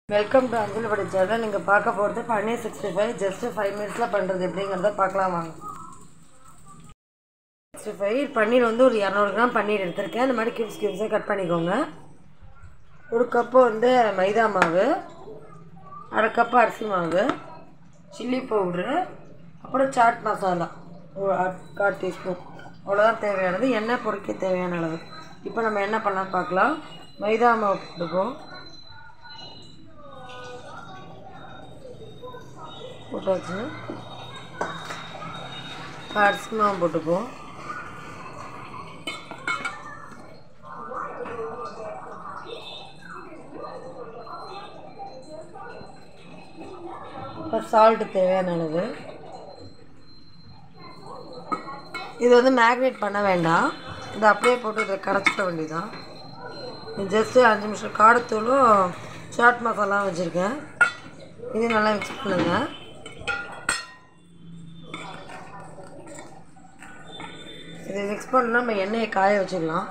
Welcome to அஞ்சலி படி channel நீங்கள் பார்க்க போகிறது paneer sixty five just five மினிட்ஸில் பண்ணுறது எப்படிங்கிறத பார்க்கலாம் வாங்க சிக்ஸ்டி ஃபைவ் பன்னீர் வந்து ஒரு இரநூறு கிராம் பன்னீர் எடுத்திருக்கேன் இந்த மாதிரி கியூப்ஸ் கியூப்ஸாக கட் பண்ணிக்கோங்க ஒரு கப்பு வந்து மைதா மாவு அரை கப்பு அரிசி மாவு சில்லி பவுட்ரு அப்புறம் சாட் மசாலா ஒரு அட்- கால் டீஸ்பூன் அவ்வளோதான் தேவையானது எண்ணெய் பொறிக்க தேவையான அளவு இப்போ நம்ம என்ன பண்ணலாம் பார்க்கலாம் மைதா மாவு போட்டுப்போம் போட்டாச்சு அரிசி மாவு போட்டுப்போம் இப்போ சால்ட்டு தேவையான அளவு இது வந்து மேக்னேட் பண்ண வேண்டாம் இதை அப்படியே போட்டு இதை கரைச்சிக்க வேண்டியதுதான் ஜஸ்ட்டு அஞ்சு நிமிஷம் காரத்தூளும் சாட் மசாலா வச்சுருக்கேன் இது நல்லா மிக்ஸ் பண்ணுங்கள் இதை மிக்ஸ் பண்ணால் நம்ம எண்ணெயை காய வச்சுக்கலாம்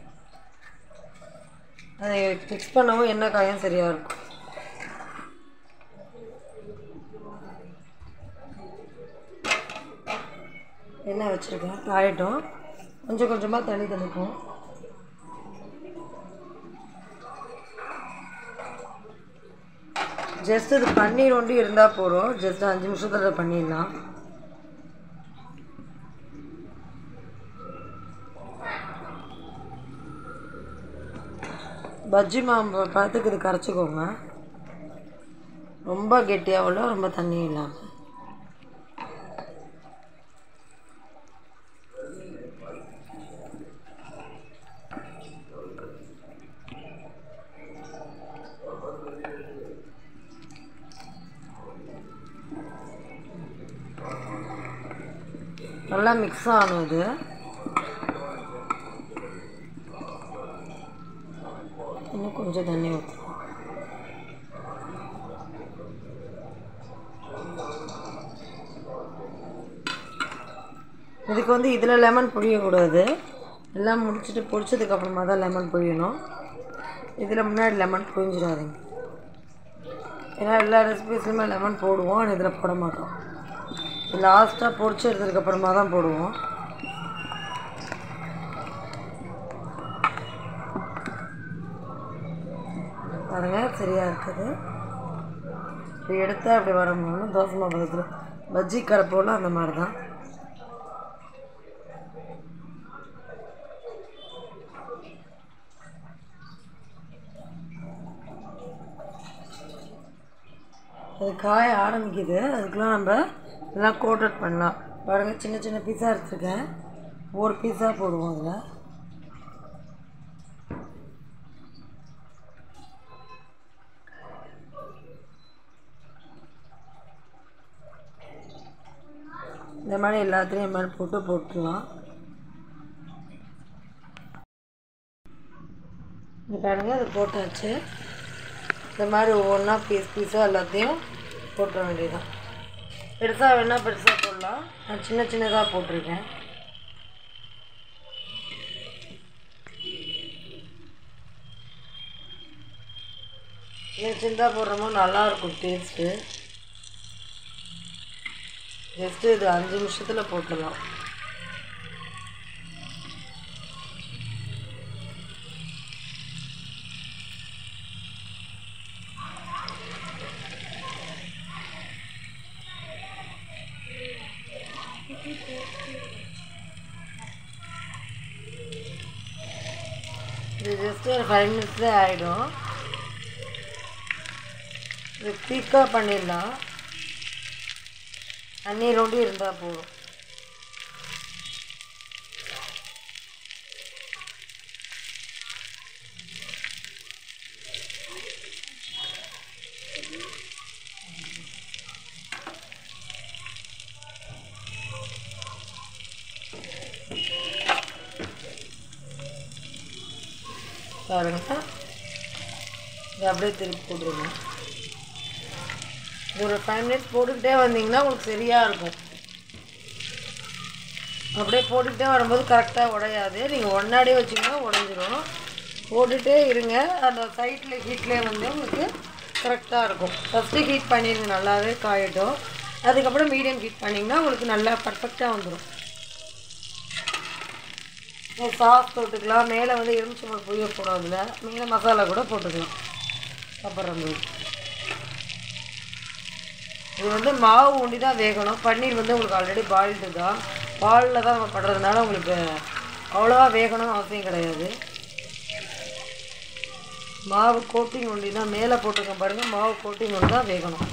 அதை மிக்ஸ் பண்ணவும் எண்ணெய் காயும் சரியாக இருக்கும் எண்ணெய் வச்சுருக்கேன் காயட்டும் கொஞ்சம் கொஞ்சமாக தண்ணி தெளிப்போம் ஜஸ்ட் இது பன்னீர் ஒண்டி இருந்தால் போதும் ஜஸ்ட் அஞ்சு நிமிஷத்தில் பண்ணிடலாம் பஜ்ஜி மாவு பழத்துக்கு இது கரைச்சிக்கோங்க ரொம்ப கெட்டியாகல ரொம்ப தண்ணி இல்லாமல் நல்லா மிக்ஸ் ஆகணும் இது இன்னும் கொஞ்சம் தண்ணி ஊற்றணும் இதுக்கு வந்து இதில் லெமன் புழியக்கூடாது எல்லாம் முடிச்சுட்டு பொரிச்சதுக்கப்புறமா தான் லெமன் புழியணும் இதில் முன்னாடி லெமன் புழிஞ்சிடாதீங்க ஏன்னா எல்லா ரெசிபீஸ்லையுமே லெமன் போடுவோம் ஆனால் இதில் போட மாட்டோம் லாஸ்ட்டாக பொரிச்சு எடுத்ததுக்கப்புறமா தான் போடுவோம் பாருங்கள் சரியாக இருக்குது இப்போ எடுத்தால் அப்படி வரணும்னு தோசை மாவு பக்கத்தில் பஜ்ஜி கடை போல் அந்த மாதிரி தான் அது காய ஆரம்பிக்குது அதுக்கெலாம் நம்ம எல்லாம் கோட்டட் பண்ணலாம் பாருங்கள் சின்ன சின்ன பீஸாக எடுத்துருக்கேன் ஒரு பீஸாக போடுவோம் அதில் இந்த மாதிரி எல்லாத்துலேயும் இந்த மாதிரி போட்டு போட்டுடலாம் இந்த பாருங்க அது போட்டாச்சு இந்த மாதிரி ஒவ்வொன்றா பீஸ் பீஸாக எல்லாத்தையும் போட்டுற வேண்டியதுதான் பெருசாக வேணால் பெருசாக போடலாம் நான் சின்ன சின்னதாக போட்டிருக்கேன் சின்ன சின்னதாக போடுறமோ நல்லாயிருக்கும் டேஸ்ட்டு ஜஸ்ட்டு இது அஞ்சு நிமிஷத்தில் போட்டுடலாம் இது ஜஸ்ட் ஒரு ஃபைவ் மினிட்ஸ்லேயே ஆகிடும் இது குயிக்காக பண்ணிடலாம் தண்ணீர் ஒண்டி இருந்தால் போதும் பாருங்க இது அப்படியே திருப்பி போட்டுருங்க இது ஒரு ஃபைவ் மினிட்ஸ் போட்டுக்கிட்டே வந்தீங்கன்னா உங்களுக்கு சரியாக இருக்கும் அப்படியே போட்டுக்கிட்டே வரும்போது கரெக்டாக உடையாது நீங்கள் ஒன்னாடியே வச்சிங்கன்னா உடஞ்சிரும் போட்டுகிட்டே இருங்க அந்த சைட்டில் ஹீட்லேயே வந்து உங்களுக்கு கரெக்டாக இருக்கும் ஃபஸ்ட்டு ஹீட் பண்ணிடுங்க நல்லாவே காயட்டும் அதுக்கப்புறம் மீடியம் ஹீட் பண்ணிங்கன்னா உங்களுக்கு நல்லா பர்ஃபெக்டாக வந்துடும் சாஸ் போட்டுக்கலாம் மேலே வந்து எலுமிச்சம்பழம் புளிய போடாதுல மேலே மசாலா கூட போட்டுக்கலாம் அப்புறம் இது வந்து மாவு ஊண்டி தான் வேகணும் பன்னீர் வந்து உங்களுக்கு ஆல்ரெடி பாயில்டு தான் பாலில் தான் நம்ம பண்ணுறதுனால உங்களுக்கு அவ்வளோவா வேகணும்னு அவசியம் கிடையாது மாவு கோட்டிங் ஒண்டி தான் மேலே போட்டுருக்க பாருங்கள் மாவு கோட்டிங் ஒன்று தான் வேகணும்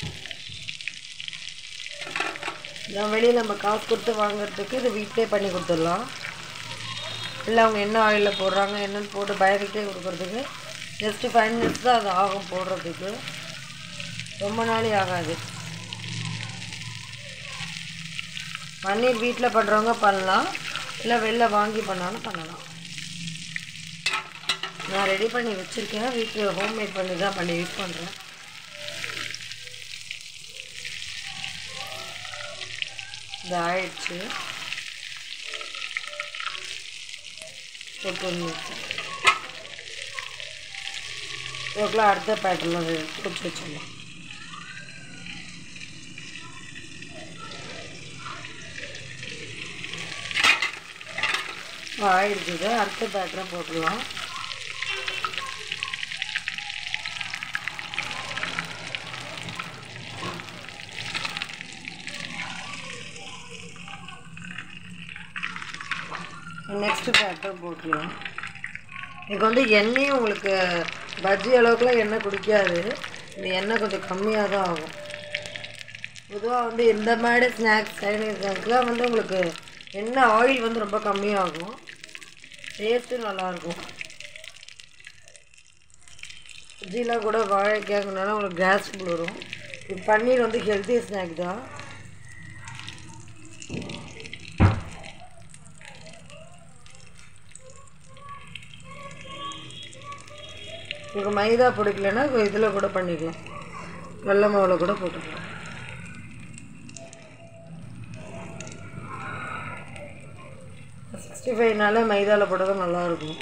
இதான் வெளியில் நம்ம காசு கொடுத்து வாங்குறதுக்கு இது வீட்டிலே பண்ணி கொடுத்துடலாம் இல்லை அவங்க என்ன ஆயிலில் போடுறாங்க என்னன்னு போட்டு பயந்துக்கிட்டே கொடுக்குறதுக்கு ஜஸ்ட்டு ஃபைவ் மினிட்ஸ் தான் அது ஆகும் போடுறதுக்கு ரொம்ப நாளே ஆகாது பன்னீர் வீட்டில் பண்ணுறவங்க பண்ணலாம் இல்லை வெளில வாங்கி பண்ணாலும் பண்ணலாம் நான் ரெடி பண்ணி வச்சுருக்கேன் வீட்டில் ஹோம்மேட் பண்ணி தான் பண்ணி யூஸ் பண்ணுறேன் இது ஆயிடுச்சு போட்டு வந்து இதுக்கெல்லாம் அடுத்த பேட்டர்னில் பிடிச்சி வச்சிடலாம் ஆயிடுச்சு இது அடுத்த பேட்டரை போட்டுடலாம் நெக்ஸ்ட் பேட்டர் போட்டுக்கலாம் இதுக்கு வந்து எண்ணெயும் உங்களுக்கு பஜ்ஜி அளவுக்குலாம் எண்ணெய் குடிக்காது இந்த எண்ணெய் கொஞ்சம் கம்மியாக தான் ஆகும் பொதுவாக வந்து இந்த மாதிரி ஸ்நாக்ஸ் சைனீஸ் ஸ்நாக்ஸ்லாம் வந்து உங்களுக்கு எண்ணெய் ஆயில் வந்து ரொம்ப கம்மியாகும் டேஸ்ட்டும் நல்லாயிருக்கும் பஜ்ஜிலாம் கூட வாழைக்காங்கனால உங்களுக்கு கேஸ் வரும் இது பன்னீர் வந்து ஹெல்த்தி ஸ்நாக் தான் உங்களுக்கு மைதா பிடிக்கலன்னா இதில் கூட பண்ணிக்கலாம் வெள்ளை மாவில் கூட போட்டுக்கலாம் சிக்ஸ்டி ஃபைவ்னால மைதாவில் போட்டது நல்லாயிருக்கும்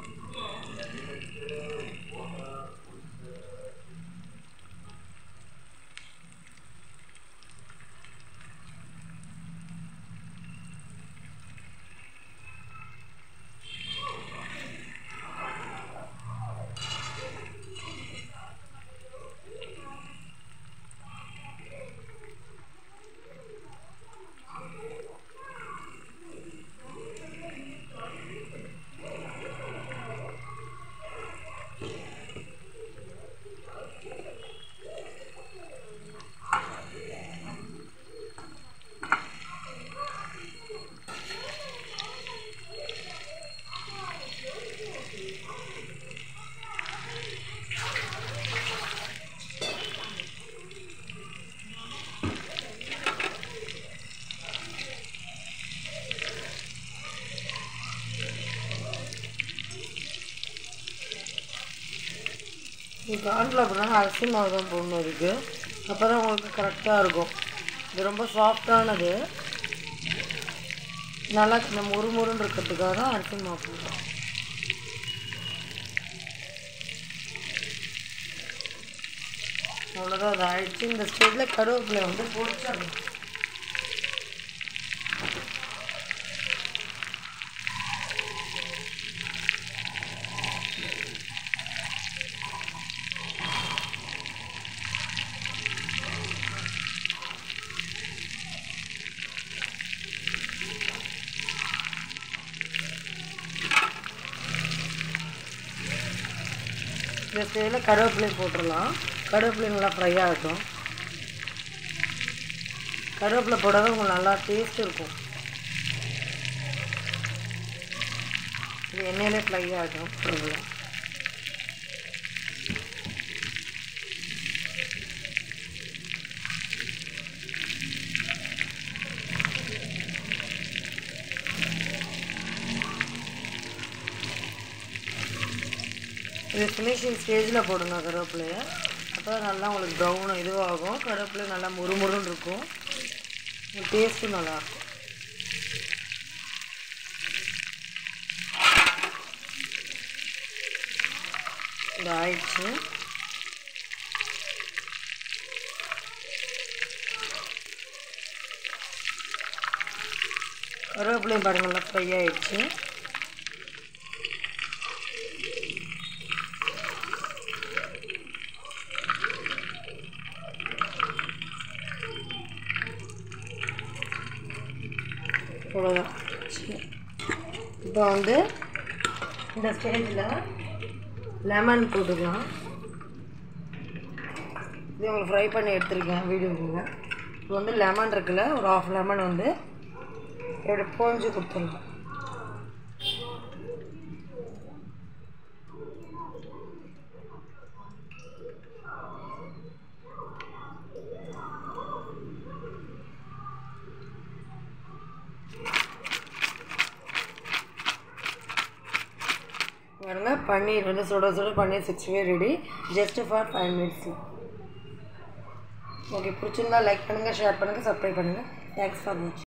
இது கார்னில் அப்படின்னா அரிசி மாவு தான் போடணும் இதுக்கு அப்போ தான் உங்களுக்கு கரெக்டாக இருக்கும் இது ரொம்ப சாஃப்டானது நல்லா நம்ம முறுமுறுன்னு இருக்கிறதுக்காக தான் அரிசி மாவு போடுறோம் அவ்வளோதான் அது ஆயிடுச்சு இந்த ஸ்டேஜில் கருவேப்பிலை வந்து பொடிச்சிடணும் இந்த ஸ்டேஜில் கருவேப்பிலை போட்டுடலாம் கருவேப்பிலை நல்லா ஃப்ரை ஆகட்டும் கருவேப்பிலை போடாத உங்களுக்கு நல்லா டேஸ்ட் இருக்கும் இது எண்ணெயிலே ஃப்ரை ஆகட்டும் கருவேப்பிலை இது ஃபினிஷிங் ஸ்டேஜில் போடுங்க கருவேப்பிலையை அப்போ நல்லா உங்களுக்கு ப்ரௌன் இதுவாகும் கருவேப்பிலை நல்லா முறுமுறுன்னு இருக்கும் டேஸ்ட்டும் நல்லாயிருக்கும் இது ஆயிடுச்சு கருவேப்பிலையும் பாருங்க நல்லா ஃப்ரை ஆயிடுச்சு அவ்வளோதான் சரி. இப்போ வந்து இந்த ஸ்டேஜில் லெமன் போட்டுக்கலாம் இது உங்களுக்கு ஃப்ரை பண்ணி எடுத்துருக்கேன் வீடியோவில் இப்போ வந்து லெமன் இருக்குல்ல ஒரு ஆஃப் லெமன் வந்து இப்படி போஞ்சு கொடுத்துடலாம் பாருங்க பன்னீர் வந்து சுட சுட paneer sixty five ready just for five minutes okay பிடிச்சிருந்தா லைக் பண்ணுங்கள் ஷேர் பண்ணுங்கள் சப்ஸ்கிரைப் பண்ணுங்கள் தேங்க்ஸ் ஃபார் வாட்சிங்